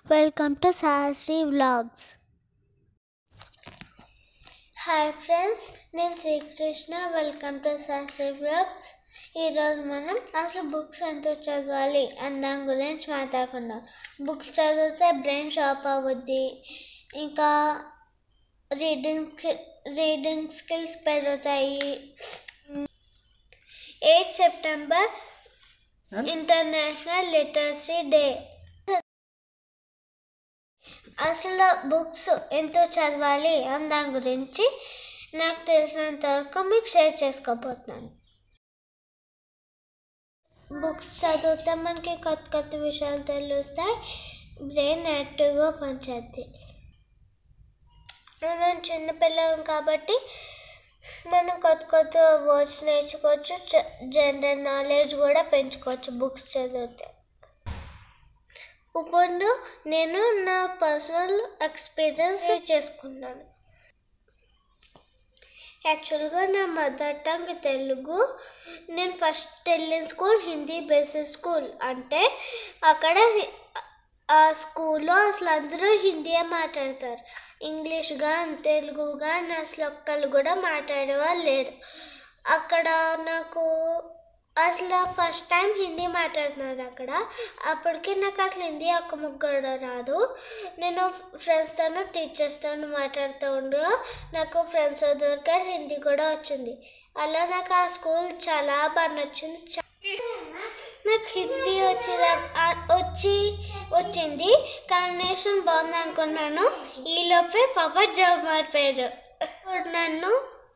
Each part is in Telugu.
welcome to Sahasri vlogs hi friends నేను Srikrishna welcome to Sahasri vlogs ఈరోజు మనం అసలు బుక్స్ ఎంతో చదవాలి అని దాని గురించి మాట్లాడుకుందాం బుక్స్ చదివితే బ్రెయిన్ షార్ప్ అవుద్ది ఇంకా రీడింగ్ రీడింగ్ స్కిల్స్ పెరుగుతాయి eighth September International Literacy Day అసలు బుక్స్ ఎంతో చదవాలి అని దాని గురించి నాకు తెలిసినంత వరకు మీకు షేర్ చేసుకోబోతున్నాను బుక్స్ చదివితే మనకి కొత్త కొత్త విషయాలు తెలుస్తాయి బ్రెయిన్ యాక్టివ్గా పనిచేద్ది మనం చిన్నపిల్లలం కాబట్టి మనం కొత్త కొత్త వర్డ్స్ నేర్చుకోవచ్చు జనరల్ నాలెడ్జ్ కూడా పెంచుకోవచ్చు బుక్స్ చదివితే ఇప్పుడు నేను నా పర్సనల్ ఎక్స్పీరియన్స్ చేసుకున్నాను యాక్చువల్గా నా మదర్ టంగ్ తెలుగు నేను ఫస్ట్ వెళ్ళిన స్కూల్ హిందీ బేసిక్ స్కూల్ అంటే అక్కడ ఆ స్కూల్లో అసలు అందరూ హిందీయే మాట్లాడతారు ఇంగ్లీష్ కానీ తెలుగు కానీ అసలు ఒక్కళ్ళు కూడా మాట్లాడేవాళ్ళు లేరు అక్కడ నాకు అసలు ఫస్ట్ టైం హిందీ మాట్లాడుతున్నాను అక్కడ అప్పటికి నాకు అసలు హిందీ ఒక్క ముగ్గురు రాదు నేను ఫ్రెండ్స్తోనూ టీచర్స్తోనూ మాట్లాడుతూ ఉండగా నాకు ఫ్రెండ్స్ దొరికారు హిందీ కూడా వచ్చింది అలా నాకు ఆ స్కూల్ చాలా బాగా నచ్చింది నాకు హిందీ వచ్చేది వచ్చి వచ్చింది కాంబినేషన్ బాగుంది అనుకున్నాను ఈలోపే పాప జాబ్ మారిపోయారు నన్ను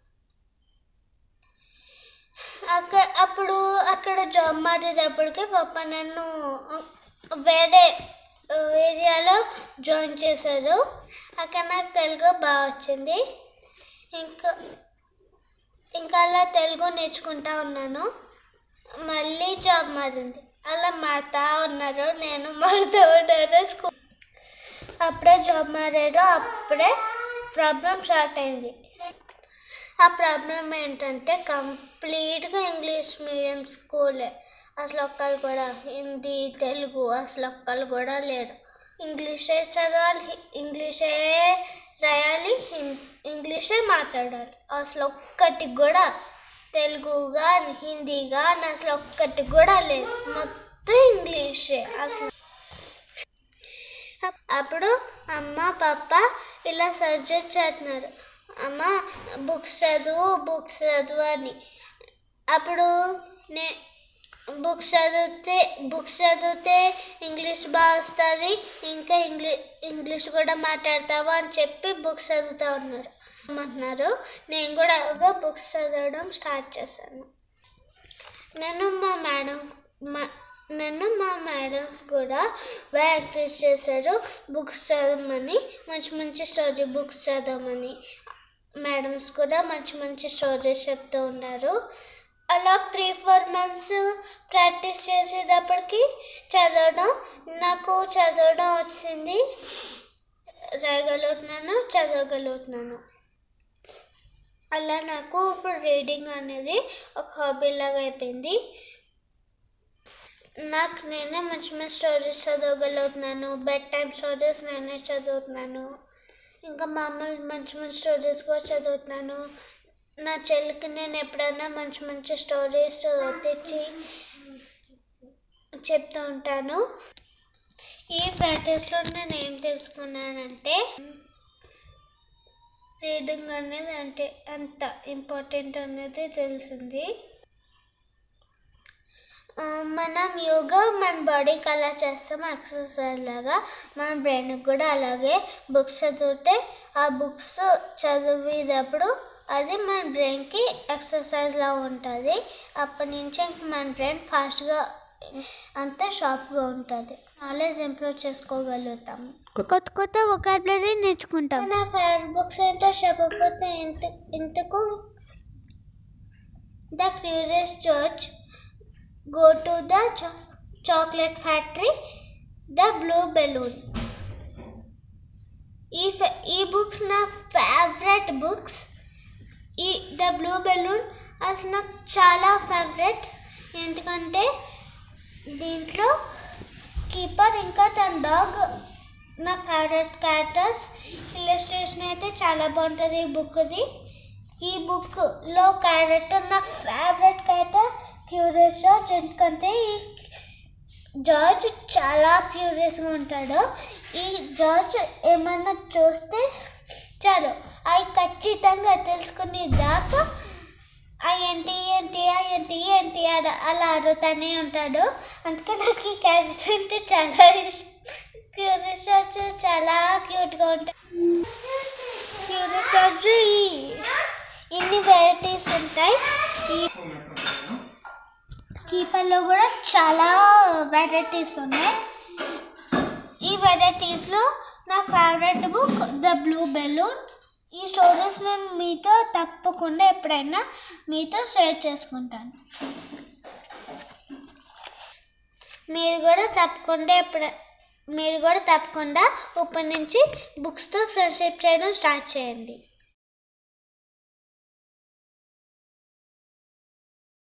అక్కడ అప్పుడు అక్కడ జాబ్ మారేటప్పటికి పాప నన్ను వేరే ఏరియాలో జాయిన్ చేశారు అక్కడ నాకు తెలుగు బాగా వచ్చింది ఇంకా ఇంకా అలా తెలుగు నేర్చుకుంటా ఉన్నాను మళ్ళీ జాబ్ మారింది అలా మారుతా ఉన్నారు నేను మారుతూ ఉన్నాను స్కూల్ అప్పుడే జాబ్ మారాడు అప్పుడే ప్రాబ్లం స్టార్ట్ అయింది ఆ ప్రాబ్లం ఏంటంటే కంప్లీట్గా ఇంగ్లీష్ మీడియం స్కూలే అసలు ఒక్కరు కూడా హిందీ తెలుగు అసలు ఒక్కరు కూడా లేరు ఇంగ్లీషే చదవాలి ఇంగ్లీషే రాయాలి ఇంగ్లీషే మాట్లాడాలి అసలు ఒక్కటి కూడా తెలుగు కానీ హిందీ కానీ అసలు ఒక్కటి కూడా లేదు మొత్తం ఇంగ్లీషే అసలు అప్పుడు అమ్మ పాప ఇలా సజెస్ట్ చేస్తున్నారు అమ్మ బుక్స్ చదువు బుక్స్ చదువు అని అప్పుడు నే బుక్స్ చదివితే బుక్స్ చదివితే ఇంగ్లీష్ బాగా వస్తుంది ఇంకా ఇంగ్లీ ఇంగ్లీష్ కూడా మాట్లాడతావు అని చెప్పి బుక్స్ చదువుతూ ఉన్నారు అంటున్నారు నేను కూడా బుక్స్ చదవడం స్టార్ట్ చేశాను నేను మా మేడం మా నన్ను మా మేడమ్స్ కూడా బాగా ఎంకరేజ్ చేశారు బుక్స్ చదవమని మంచి మంచి స్టోరీ బుక్స్ చదవమని మేడమ్స్ కూడా మంచి మంచి స్టోరీస్ చెప్తూ ఉన్నారు అలా త్రీ ఫోర్ మంత్స్ ప్రాక్టీస్ చేసేటప్పటికి చదవడం నాకు చదవడం వచ్చింది రాయగలుగుతున్నాను చదవగలుగుతున్నాను అలా నాకు ఇప్పుడు రీడింగ్ అనేది ఒక హాబీ లాగా అయిపోయింది నాకు నేనే మంచి మంచి స్టోరీస్ చదవగలుగుతున్నాను బెడ్ టైం స్టోరీస్ నేనే చదువుతున్నాను ఇంకా మామూలు మంచి మంచి స్టోరీస్ కూడా చదువుతున్నాను నా చెల్లికి నేను ఎప్పుడైనా మంచి మంచి స్టోరీస్ తెచ్చి చెప్తూ ఉంటాను ఈ ప్రాక్టీస్లో నేను ఏం తెలుసుకున్నానంటే రీడింగ్ అనేది అంటే అంత ఇంపార్టెంట్ అనేది తెలిసింది మనం యోగా మన బాడీకి అలా చేస్తాం ఎక్సర్సైజ్ లాగా మన బ్రెయిన్కి కూడా అలాగే బుక్స్ చదివితే ఆ బుక్స్ చదివేటప్పుడు అది మన బ్రెయిన్కి ఎక్సర్సైజ్లా ఉంటుంది అప్పటి నుంచి ఇంక మన బ్రెయిన్ ఫాస్ట్గా అంతా షార్ప్గా ఉంటుంది నాలెడ్జ్ ఇంప్రూవ్ చేసుకోగలుగుతాం కొత్త కొత్త ఒకాబులరీ నేర్చుకుంటాం నా ఫేవరెట్ బుక్స్ ఏంటో చెప్పకపోతే ఇంత ఇంతకు the curious judge go to the cho- chocolate factory the blue balloon ఈ ఈ బుక్స్ నా ఫేవరెట్ బుక్స్ ఈ ద బ్లూ బెలూన్ అసలు నాకు చాలా ఫేవరెట్ ఎందుకంటే దీంట్లో కీపర్ ఇంకా తన డాగ్ నా ఫేవరెట్ క్యారెక్టర్స్ ఇల్లస్ట్రేషన్ అయితే చాలా బాగుంటుంది ఈ బుక్ది ఈ బుక్లో క్యారెక్టర్ నా ఫేవరెట్ క్యారెక్టర్ క్యూరియస్ జార్జ్ ఎందుకంటే ఈ జార్జ్ చాలా క్యూరియస్గా ఉంటాడు ఈ జార్జ్ ఏమన్నా చూస్తే చాలు అవి ఖచ్చితంగా తెలుసుకునే దాకా ఆ ఏంటి ఏంటి ఆ ఏంటి ఏంటి అలా అలా అడుగుతానే ఉంటాడు అందుకే నాకు ఈ క్యారెక్టర్ అంటే చాలా ఇష్టం క్యూరియస్ జార్జ్ చాలా క్యూట్గా ఉంటాయి క్యూరియస్ జార్జ్ ఈ ఇన్ని వెరైటీస్ ఉంటాయి ఈ కీపర్లో కూడా చాలా వెరైటీస్ ఉన్నాయి ఈ వెరైటీస్లో నా favourite book the blue balloon ఈ స్టోరీస్ నేను మీతో తప్పకుండా ఎప్పుడైనా మీతో షేర్ చేసుకుంటాను మీరు కూడా తప్పకుండా ఎప్పుడు మీరు కూడా తప్పకుండా ఇప్పటి నుంచి బుక్స్తో ఫ్రెండ్షిప్ చేయడం స్టార్ట్ చేయండి